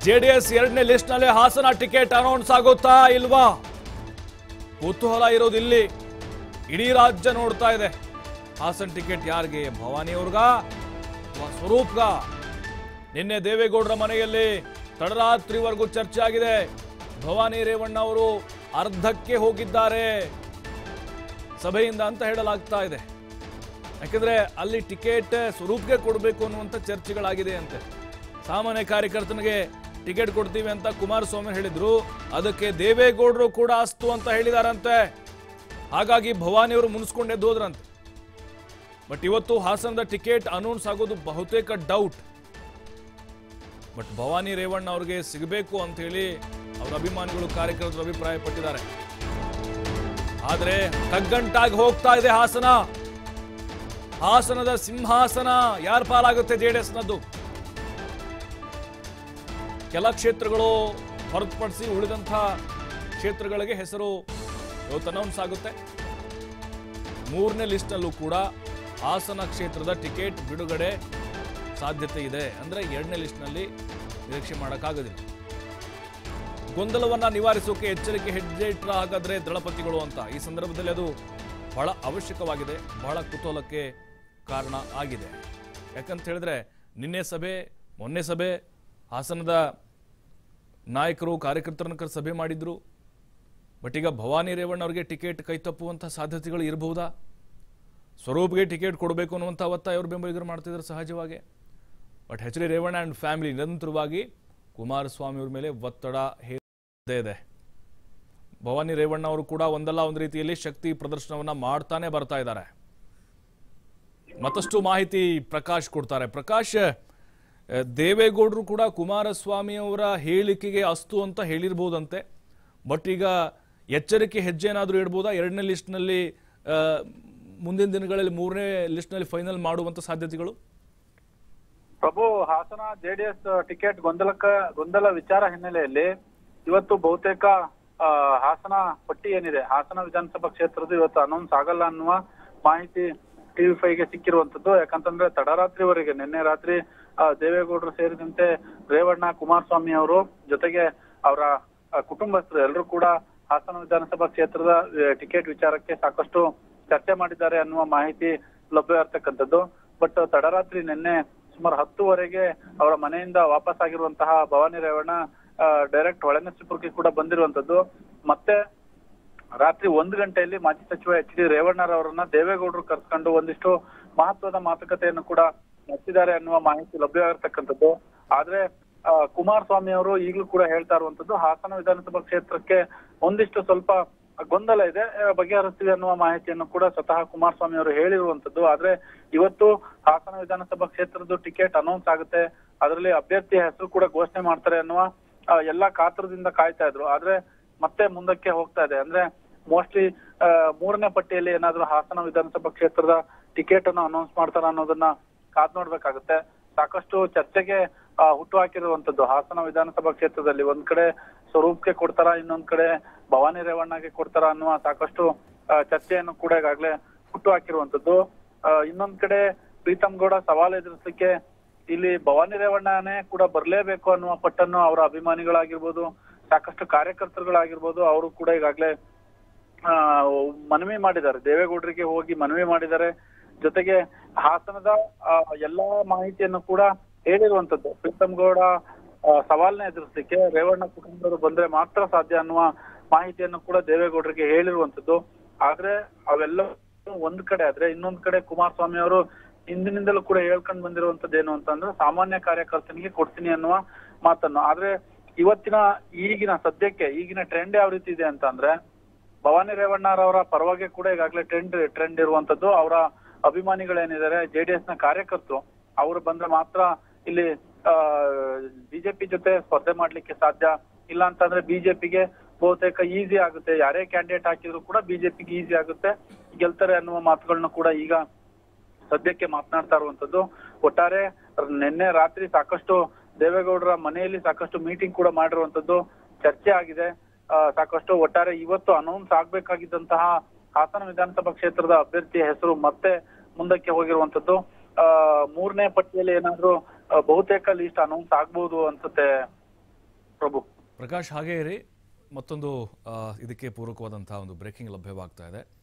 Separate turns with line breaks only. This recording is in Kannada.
ಜೆಡಿಎಸ್ ಎರಡನೇ ಲಿಸ್ಟ್ ನಲ್ಲಿ ಹಾಸನ ಟಿಕೆಟ್ ಅನೌನ್ಸ್ ಆಗುತ್ತಾ ಇಲ್ವಾ ಕುತೂಹಲ ಇರೋದು ಇಲ್ಲಿ ಇಡೀ ರಾಜ್ಯ ನೋಡ್ತಾ ಇದೆ ಹಾಸನ್ ಟಿಕೆಟ್ ಯಾರಿಗೆ ಭವಾನಿ ಅವ್ರಿಗ ಅಥವಾ ಸ್ವರೂಪ್ಗ ನಿನ್ನೆ ದೇವೇಗೌಡರ ಮನೆಯಲ್ಲಿ ತಡರಾತ್ರಿವರೆಗೂ ಚರ್ಚೆ ಆಗಿದೆ ಭವಾನಿ ರೇವಣ್ಣ ಅವರು ಅರ್ಧಕ್ಕೆ ಹೋಗಿದ್ದಾರೆ ಸಭೆಯಿಂದ ಅಂತ ಹೇಳಲಾಗ್ತಾ ಇದೆ ಯಾಕಂದ್ರೆ ಅಲ್ಲಿ ಟಿಕೆಟ್ ಸ್ವರೂಪ್ಗೆ ಕೊಡಬೇಕು ಅನ್ನುವಂಥ ಚರ್ಚೆಗಳಾಗಿದೆ ಅಂತೆ ಸಾಮಾನ್ಯ ಕಾರ್ಯಕರ್ತನಿಗೆ ಟಿಕೆಟ್ ಕೊಡ್ತೀವಿ ಅಂತ ಕುಮಾರಸ್ವಾಮಿ ಹೇಳಿದ್ರು ಅದಕ್ಕೆ ದೇವೇಗೌಡರು ಕೂಡ ಅಸ್ತು ಅಂತ ಹೇಳಿದಾರಂತೆ ಹಾಗಾಗಿ ಭವಾನಿ ಅವರು ಮುನ್ಸ್ಕೊಂಡು ಎದ್ದು ಹೋದ್ರಂತೆ ಬಟ್ ಇವತ್ತು ಹಾಸನದ ಟಿಕೆಟ್ ಅನೌನ್ಸ್ ಆಗೋದು ಬಹುತೇಕ ಡೌಟ್ ಬಟ್ ಭವಾನಿ ರೇವಣ್ಣ ಅವ್ರಿಗೆ ಸಿಗಬೇಕು ಅಂತ ಹೇಳಿ ಅವರ ಅಭಿಮಾನಿಗಳು ಕಾರ್ಯಕರ್ತರು ಅಭಿಪ್ರಾಯ ಪಟ್ಟಿದ್ದಾರೆ ಆದ್ರೆ ಕಗ್ಗಂಟಾಗಿ ಹೋಗ್ತಾ ಇದೆ ಹಾಸನ ಹಾಸನದ ಸಿಂಹಾಸನ ಯಾರ ಪಾಲಾಗುತ್ತೆ ಜೆಡಿಎಸ್ ನದ್ದು ಕೆಲ ಕ್ಷೇತ್ರಗಳು ಹೊರತುಪಡಿಸಿ ಉಳಿದಂಥ ಕ್ಷೇತ್ರಗಳಿಗೆ ಹೆಸರು ಇವತ್ತು ಅನೌನ್ಸ್ ಆಗುತ್ತೆ ಮೂರನೇ ಲಿಸ್ಟ್ನಲ್ಲೂ ಕೂಡ ಹಾಸನ ಕ್ಷೇತ್ರದ ಟಿಕೆಟ್ ಬಿಡುಗಡೆ ಸಾಧ್ಯತೆ ಇದೆ ಅಂದ್ರೆ ಎರಡನೇ ಲಿಸ್ಟ್ನಲ್ಲಿ ನಿರೀಕ್ಷೆ ಮಾಡೋಕ್ಕಾಗೋದಿಲ್ಲ ಗೊಂದಲವನ್ನ ನಿವಾರಿಸೋಕೆ ಎಚ್ಚರಿಕೆ ಹೆಜ್ಜೆ ಇಟ್ರ ಹಾಗಾದ್ರೆ ದಳಪತಿಗಳು ಅಂತ ಈ ಸಂದರ್ಭದಲ್ಲಿ ಅದು ಬಹಳ ಅವಶ್ಯಕವಾಗಿದೆ ಬಹಳ ಕುತೂಹಲಕ್ಕೆ ಕಾರಣ ಆಗಿದೆ ಯಾಕಂತ ಹೇಳಿದ್ರೆ ನಿನ್ನೆ ಸಭೆ ಮೊನ್ನೆ ಸಭೆ ಹಾಸನದ ನಾಯಕರು ಕಾರ್ಯಕರ್ತರನ್ನ ಕರೆದು ಸಭೆ ಮಾಡಿದ್ರು ಬಟ್ ಈಗ ಭವಾನಿ ರೇವಣ್ಣ ಅವರಿಗೆ ಟಿಕೆಟ್ ಕೈತಪ್ಪುವಂಥ ಸಾಧ್ಯತೆಗಳು ಇರಬಹುದಾ ಸ್ವರೂಪ್ಗೆ ಟಿಕೆಟ್ ಕೊಡಬೇಕು ಅನ್ನುವಂಥ ಒತ್ತಾಯ ಅವರು ಬೆಂಬಲಿಗರು ಮಾಡ್ತಿದ್ದಾರೆ ಸಹಜವಾಗಿ but H D Revanna and family ನಿರಂತರವಾಗಿ ಕುಮಾರಸ್ವಾಮಿ ಅವ್ರ ಮೇಲೆ ಒತ್ತಡ ಹೇರದೇ ಇದೆ ಭವಾನಿ ರೇವಣ್ಣ ಅವರು ಕೂಡ ಒಂದಲ್ಲ ಒಂದು ರೀತಿಯಲ್ಲಿ ಶಕ್ತಿ ಪ್ರದರ್ಶನವನ್ನ ಮಾಡ್ತಾನೆ ಬರ್ತಾ ಇದ್ದಾರೆ ಮತ್ತಷ್ಟು ಮಾಹಿತಿ ಪ್ರಕಾಶ್ ಕೊಡ್ತಾರೆ ಪ್ರಕಾಶ್ ಆ, ದೇವೇಗೌಡರು ಕೂಡ ಕುಮಾರಸ್ವಾಮಿ ಅವರ ಹೇಳಿಕೆಗೆ ಅಸ್ತು ಅಂತ ಹೇಳಿರ್ಬೋದಂತೆ ಬಟ್ ಈಗ ಎಚ್ಚರಿಕೆ ಹೆಜ್ಜೆ ಏನಾದರೂ ಇಡ್ಬೋದಾ ಎರಡನೇ ಲಿಸ್ಟ್ನಲ್ಲಿ ಆ, ಮುಂದಿನ ದಿನಗಳಲ್ಲಿ ಮೂರನೇ ಲಿಸ್ಟ್ನಲ್ಲಿ ಫೈನಲ್ ಮಾಡುವಂಥ ಸಾಧ್ಯತೆಗಳು
ಪ್ರಭು ಹಾಸನ ಜೆಡಿಎಸ್ ಟಿಕೆಟ್ ಗೊಂದಲಕ್ಕ ಗೊಂದಲ ವಿಚಾರ ಹಿನ್ನೆಲೆಯಲ್ಲಿ ಇವತ್ತು ಬಹುತೇಕ ಆ, ಹಾಸನ ಪಟ್ಟಿ ಏನಿದೆ ಹಾಸನ ವಿಧಾನಸಭಾ ಕ್ಷೇತ್ರದ ಇವತ್ತು ಅನೌನ್ಸ್ ಆಗಲ್ಲ ಅನ್ನುವ ಮಾಹಿತಿ ಟಿವಿ ಫೈವ್ಗೆ ಸಿಕ್ಕಿರುವಂತದ್ದು ಯಾಕಂತಂದ್ರೆ ತಡರಾತ್ರಿವರೆಗೆ ನಿನ್ನೆ ರಾತ್ರಿ ಆ, ದೇವೇಗೌಡರು ಸೇರಿದಂತೆ ರೇವಣ್ಣ ಕುಮಾರಸ್ವಾಮಿ ಅವರು ಜೊತೆಗೆ ಅವರ ಆ, ಕುಟುಂಬಸ್ಥರು ಎಲ್ಲರೂ ಕೂಡ ಹಾಸನ ವಿಧಾನಸಭಾ ಕ್ಷೇತ್ರದ ಆ, ಟಿಕೆಟ್ ವಿಚಾರಕ್ಕೆ ಸಾಕಷ್ಟು ಚರ್ಚೆ ಮಾಡಿದ್ದಾರೆ ಅನ್ನುವ ಮಾಹಿತಿ ಲಭ್ಯ ಇರ್ತಕ್ಕಂಥದ್ದು ಬಟ್ ತಡರಾತ್ರಿ ನಿನ್ನೆ ಸುಮಾರು ಹತ್ತುವರೆಗೆ ಅವರ ಮನೆಯಿಂದ ವಾಪಸ್ ಆಗಿರುವಂತಹ ಭವಾನಿ ರೇವಣ್ಣ ಡೈರೆಕ್ಟ್ ಹೊಳೆನರಸೀಪುರಕ್ಕೆ ಕೂಡ ಬಂದಿರುವಂತದ್ದು ಮತ್ತೆ ರಾತ್ರಿ ಒಂದು ಗಂಟೆಯಲ್ಲಿ ಮಾಜಿ ಸಚಿವ ಎಚ್ ಡಿ ರೇವಣ್ಣರವರನ್ನ ದೇವೇಗೌಡರು ಕರ್ಸ್ಕೊಂಡು ಒಂದಿಷ್ಟು ಮಹತ್ವದ ಮಾತುಕತೆಯನ್ನು ಕೂಡ ನಡೆಸಿದ್ದಾರೆ ಅನ್ನುವ ಮಾಹಿತಿ ಲಭ್ಯವಾಗಿರ್ತಕ್ಕಂಥದ್ದು ಆದ್ರೆ ಆ, ಕುಮಾರಸ್ವಾಮಿ ಅವರು ಈಗಲೂ ಕೂಡ ಹೇಳ್ತಾ ಇರುವಂತದ್ದು ಹಾಸನ ವಿಧಾನಸಭಾ ಕ್ಷೇತ್ರಕ್ಕೆ ಒಂದಿಷ್ಟು ಸ್ವಲ್ಪ ಗೊಂದಲ ಇದೆ ಆ, ಬಗೆಹರಿಸ್ತೀವಿ ಅನ್ನುವ ಮಾಹಿತಿಯನ್ನು ಕೂಡ ಸ್ವತಃ ಕುಮಾರಸ್ವಾಮಿ ಅವರು ಹೇಳಿರುವಂತದ್ದು ಆದ್ರೆ ಇವತ್ತು ಹಾಸನ ವಿಧಾನಸಭಾ ಕ್ಷೇತ್ರದ ಟಿಕೆಟ್ ಅನೌನ್ಸ್ ಆಗುತ್ತೆ ಅದರಲ್ಲಿ ಅಭ್ಯರ್ಥಿಯ ಹೆಸರು ಕೂಡ ಘೋಷಣೆ ಮಾಡ್ತಾರೆ ಅನ್ನುವ ಆ, ಎಲ್ಲಾ ಕಾತರದಿಂದ ಕಾಯ್ತಾ ಇದ್ರು ಆದ್ರೆ ಮತ್ತೆ ಮುಂದಕ್ಕೆ ಹೋಗ್ತಾ ಇದೆ ಅಂದ್ರೆ ಮೋಸ್ಟ್ಲಿ ಮೂರನೇ ಪಟ್ಟಿಯಲ್ಲಿ ಏನಾದ್ರೂ ಹಾಸನ ವಿಧಾನಸಭಾ ಕ್ಷೇತ್ರದ ಟಿಕೆಟ್ ಅನ್ನು ಅನೌನ್ಸ್ ಮಾಡ್ತಾರ ಅನ್ನೋದನ್ನ ಕಾದ್ ನೋಡ್ಬೇಕಾಗುತ್ತೆ ಸಾಕಷ್ಟು ಚರ್ಚೆಗೆ ಆ, ಹುಟ್ಟು ಹಾಕಿರುವಂತದ್ದು ಹಾಸನ ವಿಧಾನಸಭಾ ಕ್ಷೇತ್ರದಲ್ಲಿ ಒಂದ್ ಕಡೆ ಸ್ವರೂಪ್ಗೆ ಕೊಡ್ತಾರ ಇನ್ನೊಂದ್ ಕಡೆ ಭವಾನಿ ರೇವಣ್ಣಗೆ ಕೊಡ್ತಾರ ಅನ್ನುವ ಸಾಕಷ್ಟು ಆ, ಚರ್ಚೆಯನ್ನು ಕೂಡ ಈಗಾಗಲೇ ಹುಟ್ಟು ಹಾಕಿರುವಂತದ್ದು ಆ, ಇನ್ನೊಂದ್ ಕಡೆ ಪ್ರೀತಮ್ ಗೌಡ ಸವಾಲ್ ಎದುರಿಸಲಿಕ್ಕೆ ಇಲ್ಲಿ ಭವಾನಿ ರೇವಣ್ಣನೇ ಕೂಡ ಬರ್ಲೇಬೇಕು ಅನ್ನುವ ಪಟ್ಟನ್ನು ಅವರ ಅಭಿಮಾನಿಗಳಾಗಿರ್ಬೋದು ಸಾಕಷ್ಟು ಕಾರ್ಯಕರ್ತರುಗಳಾಗಿರ್ಬೋದು ಅವರು ಕೂಡ ಈಗಾಗಲೇ ಆ, ಮನವಿ ಮಾಡಿದ್ದಾರೆ ದೇವೇಗೌಡರಿಗೆ ಹೋಗಿ ಮನವಿ ಮಾಡಿದ್ದಾರೆ ಜೊತೆಗೆ ಹಾಸನದ ಆ, ಎಲ್ಲಾ ಮಾಹಿತಿಯನ್ನು ಕೂಡ ಹೇಳಿರುವಂತದ್ದು ಪ್ರೀತಮ್ ಗೌಡ ಆ, ಸವಾಲ್ನ ಎದುರಿಸಲಿಕ್ಕೆ ರೇವಣ್ಣ ಕುಟುಂಬದವರು ಬಂದ್ರೆ ಮಾತ್ರ ಸಾಧ್ಯ ಅನ್ನುವ ಮಾಹಿತಿಯನ್ನು ಕೂಡ ದೇವೇಗೌಡರಿಗೆ ಹೇಳಿರುವಂತದ್ದು ಆದ್ರೆ ಅವೆಲ್ಲ ಒಂದ್ ಕಡೆ ಆದ್ರೆ ಇನ್ನೊಂದ್ ಕಡೆ ಕುಮಾರಸ್ವಾಮಿ ಅವರು ಹಿಂದಿನಿಂದಲೂ ಕೂಡ ಹೇಳ್ಕೊಂಡ್ ಬಂದಿರುವಂತದ್ದು ಏನು ಅಂತಂದ್ರೆ ಸಾಮಾನ್ಯ ಕಾರ್ಯಕರ್ತನಿಗೆ ಕೊಡ್ತೀನಿ ಅನ್ನುವ ಮಾತನ್ನು ಆದ್ರೆ ಇವತ್ತಿನ ಈಗಿನ ಸದ್ಯಕ್ಕೆ ಈಗಿನ ಟ್ರೆಂಡ್ ಯಾವ ರೀತಿ ಇದೆ ಅಂತ ಅಂದ್ರೆ ಭವಾನಿ ರೇವಣ್ಣರವರ ಪರವಾಗಿ ಕೂಡ ಈಗಾಗಲೇ ಟ್ರೆಂಡ್ ಟ್ರೆಂಡ್ ಇರುವಂತದ್ದು ಅವರ ಅಭಿಮಾನಿಗಳೇನಿದ್ದಾರೆ ಜೆಡಿಎಸ್ ನ ಕಾರ್ಯಕರ್ತರು ಅವರು ಬಂದ್ರೆ ಮಾತ್ರ ಇಲ್ಲಿ ಬಿಜೆಪಿ ಜೊತೆ ಸ್ಪರ್ಧೆ ಮಾಡ್ಲಿಕ್ಕೆ ಸಾಧ್ಯ ಇಲ್ಲ ಅಂತಂದ್ರೆ ಬಿಜೆಪಿಗೆ ಬಹುತೇಕ ಈಸಿ ಆಗುತ್ತೆ ಯಾರೇ ಕ್ಯಾಂಡಿಡೇಟ್ ಹಾಕಿದ್ರು ಕೂಡ ಬಿಜೆಪಿಗೆ ಈಸಿ ಆಗುತ್ತೆ ಗೆಲ್ತಾರೆ ಅನ್ನುವ ಮಾತುಗಳನ್ನ ಕೂಡ ಈಗ ಸದ್ಯಕ್ಕೆ ಮಾತನಾಡ್ತಾ ಇರುವಂತದ್ದು ಒಟ್ಟಾರೆ ನಿನ್ನೆ ರಾತ್ರಿ ಸಾಕಷ್ಟು ದೇವೇಗೌಡರ ಮನೆಯಲ್ಲಿ ಸಾಕಷ್ಟು ಮೀಟಿಂಗ್ ಕೂಡ ಮಾಡಿರುವಂತದ್ದು ಚರ್ಚೆ ಆಗಿದೆ ಆ, ಸಾಕಷ್ಟು ಒಟ್ಟಾರೆ ಇವತ್ತು ಅನೌನ್ಸ್ ಆಗ್ಬೇಕಾಗಿದ್ದಂತಹ ಹಾಸನ ವಿಧಾನಸಭಾ ಕ್ಷೇತ್ರದ ಅಭ್ಯರ್ಥಿಯ ಹೆಸರು ಮತ್ತೆ ಮುಂದಕ್ಕೆ ಹೋಗಿರುವಂತದ್ದು ಆ ಮೂರನೇ ಪಟ್ಟಿಯಲ್ಲಿ ಏನಾದ್ರೂ ಆ, ಬಹುತೇಕ ಲೀಸ್ಟ್ ಅನೌನ್ಸ್ ಆಗ್ಬಹುದು ಅನ್ಸುತ್ತೆ ಪ್ರಭು
ಪ್ರಕಾಶ್ ಹಾಗೇ ಇರಿ ಮತ್ತೊಂದು ಆ, ಇದಕ್ಕೆ ಪೂರಕವಾದಂತಹ ಒಂದು ಬ್ರೇಕಿಂಗ್ ಲಭ್ಯವಾಗ್ತಾ ಇದೆ